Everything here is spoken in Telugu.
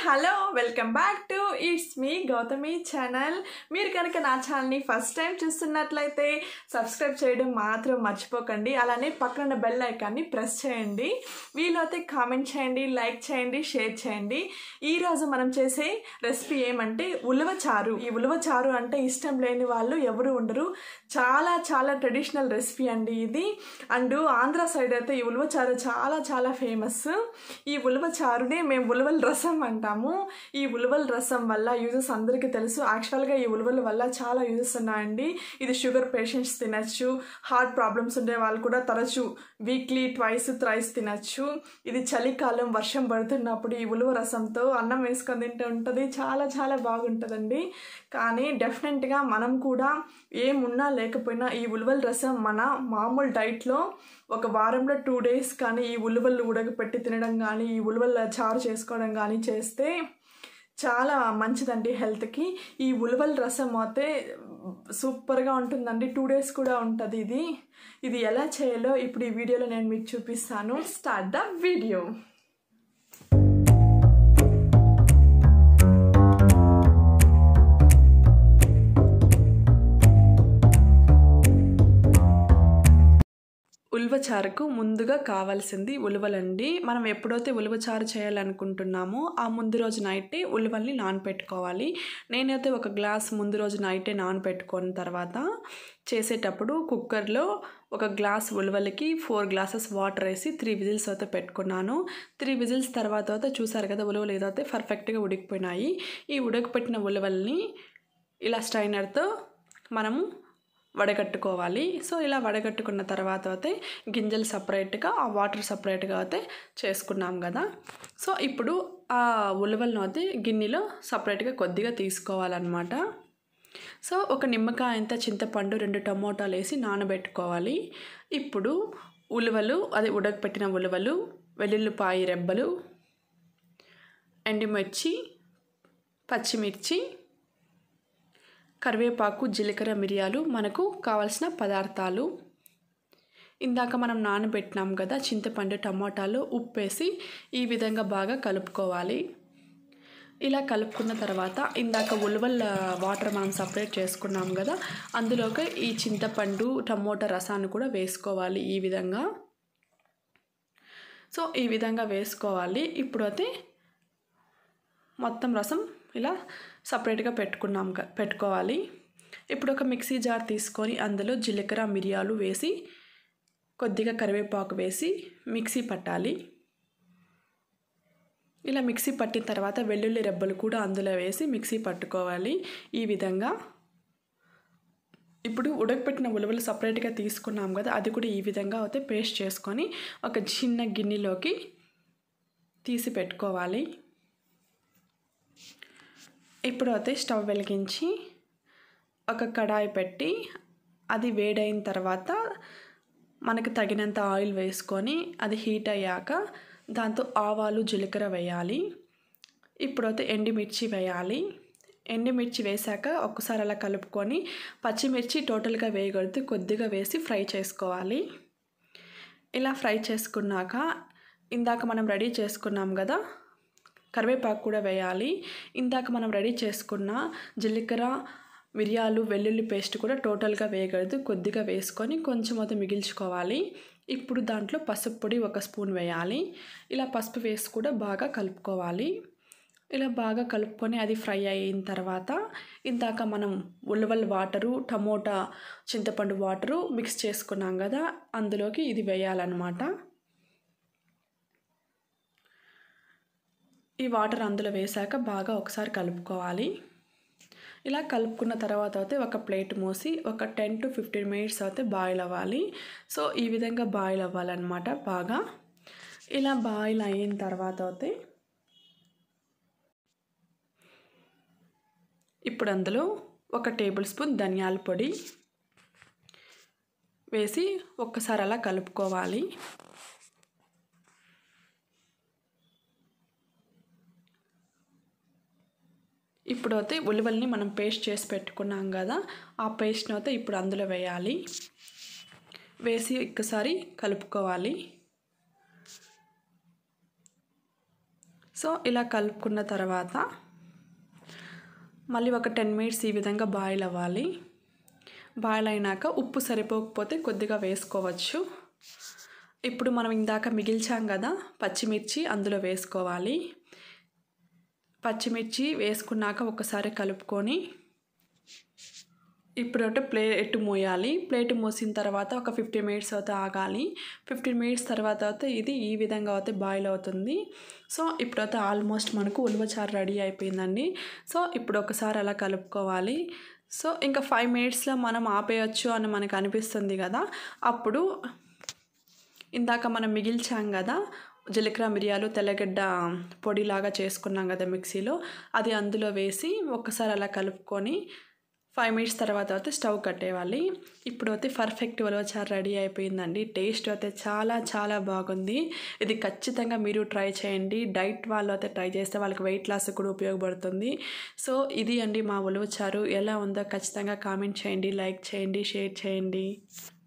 hello welcome back to it's me Gowthami channel మీరు కనుక నా ఛానల్ని ఫస్ట్ టైం చూస్తున్నట్లయితే సబ్స్క్రైబ్ చేయడం మాత్రం మర్చిపోకండి అలానే పక్కన బెల్ ఐకాన్ని ప్రెస్ చేయండి వీలైతే కామెంట్ చేయండి లైక్ చేయండి షేర్ చేయండి ఈరోజు మనం చేసే రెసిపీ ఏమంటే ఉలవ చారు ఈ ఉలవ చారు అంటే ఇష్టం లేని వాళ్ళు ఎవరు ఉండరు చాలా చాలా ట్రెడిషనల్ రెసిపీ అండి ఇది అండ్ ఆంధ్ర సైడ్ అయితే ఈ ఉలవ చారు చాలా చాలా ఫేమస్ ఈ ఉలవ చారునే మేము ఉలవల రసం అంటాము ఈ ఉలవల రసం వల్ల యూజెస్ అందరికీ తెలుసు యాక్చువల్గా ఈ ఉలవల వల్ల చాలా యూజెస్ ఉన్నాయండి ఇది షుగర్ పేషెంట్స్ తినచ్చు హార్ట్ ప్రాబ్లమ్స్ ఉండే వాళ్ళు కూడా తరచు వీక్లీ ట్వైస్ థ్రైస్ తినచ్చు ఇది చలికాలం వర్షం పడుతున్నప్పుడు ఈ ఉలువ రసంతో అన్నం వేసుకొని తింటే ఉంటుంది చాలా చాలా బాగుంటుందండి కానీ డెఫినెట్గా మనం కూడా ఏమున్నా లేకపోయినా ఈ ఉలువల రసం మన మామూలు డైట్లో ఒక వారంలో టూ డేస్ కానీ ఈ ఉలువలు ఉడకపెట్టి తినడం కానీ ఈ ఉలువల చారు చేసుకోవడం కానీ చేస్తే చాలా మంచిదండి హెల్త్కి ఈ ఉలవల రసం అయితే సూపర్గా ఉంటుందండి టూ డేస్ కూడా ఉంటుంది ఇది ఇది ఎలా చేయాలో ఇప్పుడు ఈ వీడియోలో నేను మీకు చూపిస్తాను స్టార్ట్ ద వీడియో ఉలవచారుకు ముందుగా కావాల్సింది ఉలవలండి మనం ఎప్పుడైతే ఉలవచారు చేయాలనుకుంటున్నామో ఆ ముందు రోజు నైటే ఉలవల్ని నానపెట్టుకోవాలి నేనైతే ఒక గ్లాస్ ముందు రోజు నైటే నానపెట్టుకున్న తర్వాత చేసేటప్పుడు కుక్కర్లో ఒక గ్లాస్ ఉలవలకి ఫోర్ గ్లాసెస్ వాటర్ వేసి త్రీ విజిల్స్ అయితే పెట్టుకున్నాను త్రీ విజిల్స్ తర్వాత అయితే చూసారు కదా ఉలవలు ఏదైతే పర్ఫెక్ట్గా ఉడికిపోయినాయి ఈ ఉడకపెట్టిన ఉలవల్ని ఇలా స్ట్రైనర్తో మనము వడగట్టుకోవాలి సో ఇలా వడగట్టుకున్న తర్వాత అయితే గింజలు సపరేట్గా ఆ వాటర్ సపరేట్గా అయితే చేసుకున్నాం కదా సో ఇప్పుడు ఆ ఉలవలను అయితే గిన్నెలో సపరేట్గా కొద్దిగా తీసుకోవాలన్నమాట సో ఒక నిమ్మకాయ అంత చింతపండు రెండు టమోటాలు వేసి నానబెట్టుకోవాలి ఇప్పుడు ఉలవలు అది ఉడకపెట్టిన ఉలవలు వెల్లుల్లిపాయి రెబ్బలు ఎండుమిర్చి పచ్చిమిర్చి కరివేపాకు జీలకర్ర మిరియాలు మనకు కావాల్సిన పదార్థాలు ఇందాక మనం నానబెట్టినాం కదా చింతపండు టమాటాలు ఉప్పు వేసి ఈ విధంగా బాగా కలుపుకోవాలి ఇలా కలుపుకున్న తర్వాత ఇందాక ఉలవల వాటర్ మనం సపరేట్ చేసుకున్నాం కదా అందులోకి ఈ చింతపండు టమోటా రసాన్ని కూడా వేసుకోవాలి ఈ విధంగా సో ఈ విధంగా వేసుకోవాలి ఇప్పుడు అయితే మొత్తం రసం ఇలా సపరేట్గా పెట్టుకున్నాం పెట్టుకోవాలి ఇప్పుడు ఒక మిక్సీ జార్ తీసుకొని అందులో జీలకర్ర మిరియాలు వేసి కొద్దిగా కరివేపాకు వేసి మిక్సీ పట్టాలి ఇలా మిక్సీ పట్టిన తర్వాత వెల్లుల్లి రెబ్బలు కూడా అందులో వేసి మిక్సీ పట్టుకోవాలి ఈ విధంగా ఇప్పుడు ఉడకపెట్టిన ఉలవలు సపరేట్గా తీసుకున్నాం కదా అది కూడా ఈ విధంగా అయితే పేస్ట్ చేసుకొని ఒక చిన్న గిన్నెలోకి తీసి పెట్టుకోవాలి ఇప్పుడు అయితే స్టవ్ వెలిగించి ఒక కడాయి పెట్టి అది వేడైన తర్వాత మనకు తగినంత ఆయిల్ వేసుకొని అది హీట్ అయ్యాక దాంతో ఆవాలు జీలకర్ర వేయాలి ఇప్పుడైతే ఎండుమిర్చి వేయాలి ఎండుమిర్చి వేసాక ఒక్కసారి అలా కలుపుకొని పచ్చిమిర్చి టోటల్గా వేయకూడదు కొద్దిగా వేసి ఫ్రై చేసుకోవాలి ఇలా ఫ్రై చేసుకున్నాక ఇందాక మనం రెడీ చేసుకున్నాం కదా కరివేపాకు కూడా వేయాలి ఇందాక మనం రెడీ చేసుకున్న జీలకర్ర మిరియాలు వెల్లుల్లి పేస్ట్ కూడా టోటల్గా వేయగలదు కొద్దిగా వేసుకొని కొంచెం అయితే మిగిల్చుకోవాలి ఇప్పుడు దాంట్లో పసుపు పొడి ఒక స్పూన్ వేయాలి ఇలా పసుపు వేసి కూడా బాగా కలుపుకోవాలి ఇలా బాగా కలుపుకొని అది ఫ్రై అయిన తర్వాత ఇందాక మనం ఉలవల వాటరు టమోటా చింతపండు వాటరు మిక్స్ చేసుకున్నాం కదా అందులోకి ఇది వేయాలన్నమాట ఈ వాటర్ అందులో వేసాక బాగా ఒకసారి కలుపుకోవాలి ఇలా కలుపుకున్న తర్వాత అయితే ఒక ప్లేట్ మూసి ఒక టెన్ టు ఫిఫ్టీన్ మినిట్స్ అయితే బాయిల్ అవ్వాలి సో ఈ విధంగా బాయిల్ అవ్వాలన్నమాట బాగా ఇలా బాయిల్ అయిన తర్వాత అయితే ఇప్పుడు అందులో ఒక టేబుల్ స్పూన్ ధనియాల పొడి వేసి ఒక్కసారి అలా కలుపుకోవాలి ఇప్పుడు అయితే ఉల్లివల్ని మనం పేస్ట్ చేసి పెట్టుకున్నాం కదా ఆ పేస్ట్ని అయితే ఇప్పుడు అందులో వేయాలి వేసి ఒక్కసారి కలుపుకోవాలి సో ఇలా కలుపుకున్న తర్వాత మళ్ళీ ఒక టెన్ మినిట్స్ ఈ విధంగా బాయిల్ అవ్వాలి బాయిల్ అయినాక ఉప్పు సరిపోకపోతే కొద్దిగా వేసుకోవచ్చు ఇప్పుడు మనం ఇందాక మిగిల్చాం కదా పచ్చిమిర్చి అందులో వేసుకోవాలి పచ్చిమిర్చి వేసుకున్నాక ఒకసారి కలుపుకొని ఇప్పుడు అంటే ప్లేట్ మూయాలి ప్లేట్ మూసిన తర్వాత ఒక ఫిఫ్టీన్ మినిట్స్ అయితే ఆగాలి ఫిఫ్టీన్ మినిట్స్ తర్వాత అయితే ఇది ఈ విధంగా అయితే బాయిల్ అవుతుంది సో ఇప్పుడైతే ఆల్మోస్ట్ మనకు ఉలవచారు రెడీ అయిపోయిందండి సో ఇప్పుడు ఒకసారి అలా కలుపుకోవాలి సో ఇంకా ఫైవ్ మినిట్స్లో మనం ఆపేయచ్చు అని మనకు అనిపిస్తుంది కదా అప్పుడు ఇందాక మనం మిగిల్చాం కదా జీలకర్ర మిరియాలు తెల్లగడ్డ పొడిలాగా చేసుకున్నాం కదా మిక్సీలో అది అందులో వేసి ఒక్కసారి అలా కలుపుకొని ఫైవ్ మినిట్స్ తర్వాత అయితే స్టవ్ కట్టేవాలి ఇప్పుడు అయితే పర్ఫెక్ట్ ఉలవచారు రెడీ అయిపోయిందండి టేస్ట్ అయితే చాలా చాలా బాగుంది ఇది ఖచ్చితంగా మీరు ట్రై చేయండి డైట్ వాళ్ళు అయితే ట్రై చేస్తే వాళ్ళకి వెయిట్ లాస్ కూడా ఉపయోగపడుతుంది సో ఇది అండి మా ఉలవచారు ఎలా ఉందో ఖచ్చితంగా కామెంట్ చేయండి లైక్ చేయండి షేర్ చేయండి